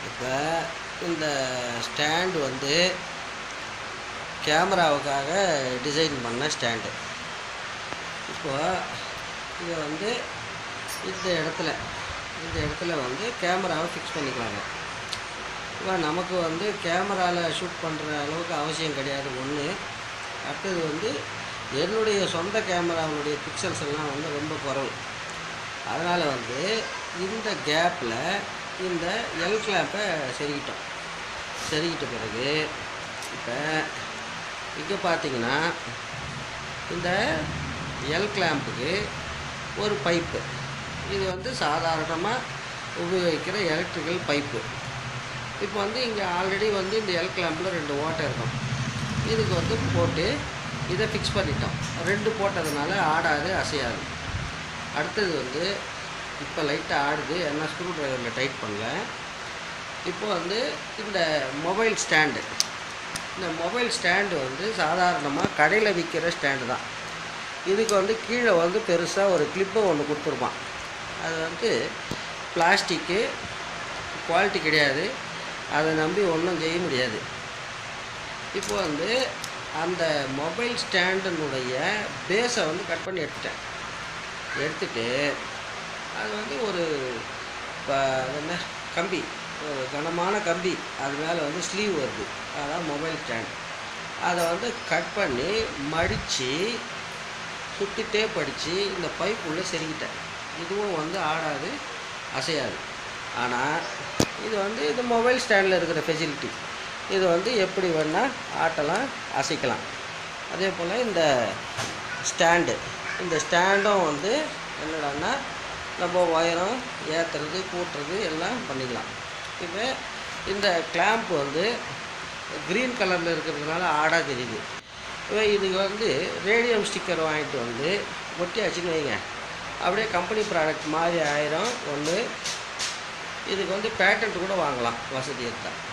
இப்போ இந்த ஸ்டாண்டு வந்து கேமராவுக்காக டிசைன் பண்ண ஸ்டாண்டு இப்போ இதை வந்து இந்த இடத்துல இந்த இடத்துல வந்து கேமராவை ஃபிக்ஸ் பண்ணிக்குவாங்க இப்போ நமக்கு வந்து கேமராவில் ஷூட் பண்ணுற அளவுக்கு அவசியம் கிடையாது ஒன்று அடுத்தது வந்து என்னுடைய சொந்த கேமராவுடைய பிக்சல்ஸ் எல்லாம் வந்து ரொம்ப குறைவு அதனால் வந்து இந்த கேப்பில் இந்த எல் கிளாப்பை செருகிட்டோம் செருகிட்ட பிறகு இப்போ இங்கே பார்த்தீங்கன்னா இந்த எல் கிளாம்புக்கு ஒரு பைப்பு இது வந்து சாதாரணமாக உபயோகிக்கிற எலக்ட்ரிக்கல் பைப்பு இப்போ வந்து இங்கே ஆல்ரெடி வந்து இந்த எல் கிளாம்பில் ரெண்டு ஓட்டை இருக்கும் இதுக்கு வந்து போட்டு இதை ஃபிக்ஸ் பண்ணிட்டோம் ரெண்டு போட்டதுனால ஆடாது அசையாது அடுத்தது வந்து இப்போ லைட்டாக ஆடுது ஏன்னா ஸ்க்ரூ ட்ரைவரில் டைட் பண்ணல இப்போ வந்து இந்த மொபைல் ஸ்டாண்டு இந்த மொபைல் ஸ்டாண்டு வந்து சாதாரணமாக கடையில் விற்கிற ஸ்டாண்டு தான் இதுக்கு வந்து கீழே வந்து பெருசாக ஒரு கிளிப்பை ஒன்று கொடுத்துருப்பான் அது வந்து பிளாஸ்டிக்கு குவாலிட்டி கிடையாது அதை நம்பி ஒன்றும் செய்ய முடியாது இப்போ வந்து அந்த மொபைல் ஸ்டாண்டினுடைய பேஸை வந்து கட் பண்ணி எடுத்துட்டேன் எடுத்துட்டு அது வந்து ஒரு இப்போ அது என்ன கம்பி ஒரு கனமான கம்பி அது மேலே வந்து ஸ்லீவ் வருது அதான் மொபைல் ஸ்டாண்ட் அதை வந்து கட் பண்ணி மடித்து சுற்றி டேப் அடித்து இந்த பைப் உள்ளே செருகிட்டேன் இதுவும் வந்து ஆடாது அசையாது ஆனால் இது வந்து இது மொபைல் ஸ்டாண்டில் இருக்கிற ஃபெசிலிட்டி இது வந்து எப்படி வேணால் ஆட்டலாம் அசைக்கலாம் அதே போல் இந்த ஸ்டாண்டு இந்த ஸ்டாண்டும் வந்து என்னடான்னா நம்ம உயரம் ஏற்றுறது கூட்டுறது எல்லாம் பண்ணிக்கலாம் இப்போ இந்த கிளாம்ப் வந்து க்ரீன் கலரில் இருக்கிறதுனால ஆடாக தெரியுது இப்போ இதுக்கு வந்து ரேடியம் ஸ்டிக்கர் வாங்கிட்டு வந்து ஒட்டியாச்சுன்னு வைங்க அப்படியே கம்பெனி ப்ராடக்ட் மாதிரி ஆயிரும் ஒன்று இதுக்கு வந்து பேட்டன்ட் கூட வாங்கலாம் வசதி இருந்தால்